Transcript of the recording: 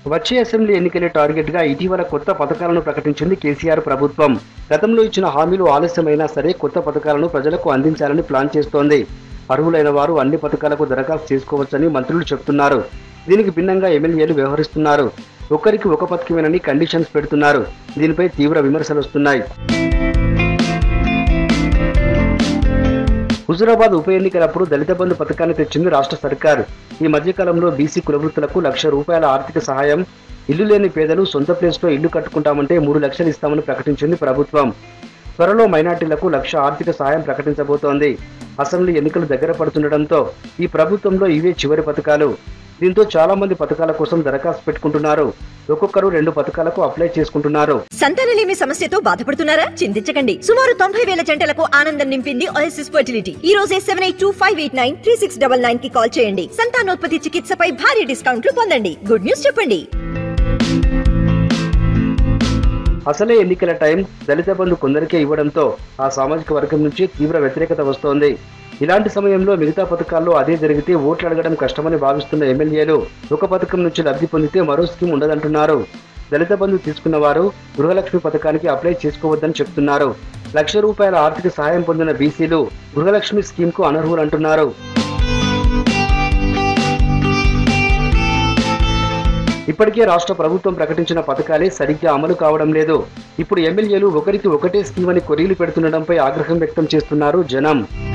వచ్చే assembly ఎన్నికలే target గా ఇటీవల కొత్త పథకాలను ప్రకటించింది కేసీఆర్ ప్రభుత్వం గతంలో ఇచ్చిన హామీలు ఆలస్యమైనా సరే కొత్త పథకాలను ప్రజలకు అందించాలని ప్లాన్ చేస్తోంది అర్హులైన వారు అన్ని పథకాలకు దరఖాస్తు చేసుకోవచ్చని మంత్రులు చెప్తున్నారు దీనికి భిన్నంగా ఎమ్మెల్యేలు వ్యవహరిస్తున్నారు ఒక్కరికి ఒక పథకమేనని కండిషన్స్ పెడుతున్నారు దీనిపై తీవ్ర విమర్శలు వస్తున్నాయి హుజురాబాద్ ఉప ఎన్నికలప్పుడు దళిత బంధు పథకాన్ని తెచ్చింది రాష్ట్ర సర్కార్ ఈ మధ్యకాలంలో బీసీ కులవృత్తులకు లక్ష రూపాయల ఆర్థిక సహాయం ఇల్లు లేని పేదలు సొంత ప్లేస్లో ఇల్లు కట్టుకుంటామంటే మూడు లక్షలు ఇస్తామని ప్రకటించింది ప్రభుత్వం త్వరలో మైనార్టీలకు లక్ష ఆర్థిక సహాయం ప్రకటించబోతోంది అసెంబ్లీ ఎన్నికలు దగ్గర పడుతుండటంతో ఈ ప్రభుత్వంలో ఇవే చివరి పథకాలు దీంతో చాలా మంది పథకాల కోసం దరఖాస్తు పెట్టుకుంటున్నారు ఒక్కొక్కరు రెండు పథకాలకు అప్లై చేసుకుంటున్నారు సంతానలేమి సమస్యతో బాధపడుతున్నారా చింతించకండి సుమారు తొంభై వేల జంటలకు ఆనందం నింపింది ఓఎస్ఎస్ ఫర్టిలిటీ ఈ రోజే seven eight two five eight nine three six double nine కి కాల్ చేయండి సంతానోత్పత్తి చికిత్సపై భారీ డిస్కౌంట్లు పొందండి గుడ్ న్యూస్ చెప్పండి అసలే ఎన్నికల టైం దళిత బంధు కొందరికే ఇవ్వడంతో ఆ సామాజిక వర్గం నుంచి తీవ్ర వ్యతిరేకత వస్తోంది ఇలాంటి సమయంలో మిగతా పథకాల్లో అదే జరిగితే ఓట్లు అడగడం కష్టమని భావిస్తున్న ఎమ్మెల్యేలు ఒక పథకం నుంచి లబ్ధి పొందితే మరో స్కీమ్ ఉండదంటున్నారు దళిత బంధు తీసుకున్న వారు గృహలక్ష్మి పథకానికి అప్లై చేసుకోవద్దని చెప్తున్నారు లక్ష రూపాయల ఆర్థిక సహాయం పొందిన బీసీలు గృహలక్ష్మి స్కీమ్ కు అనర్హులంటున్నారు ఇప్పటికే రాష్ట్ర ప్రభుత్వం ప్రకటించిన పథకాలే సరిగ్గా అమలు కావడం లేదు ఇప్పుడు ఎమ్మెల్యేలు ఒకరికి ఒకటే స్కీమ్ అని కొరీలు పెడుతుండడంపై ఆగ్రహం వ్యక్తం చేస్తున్నారు జనం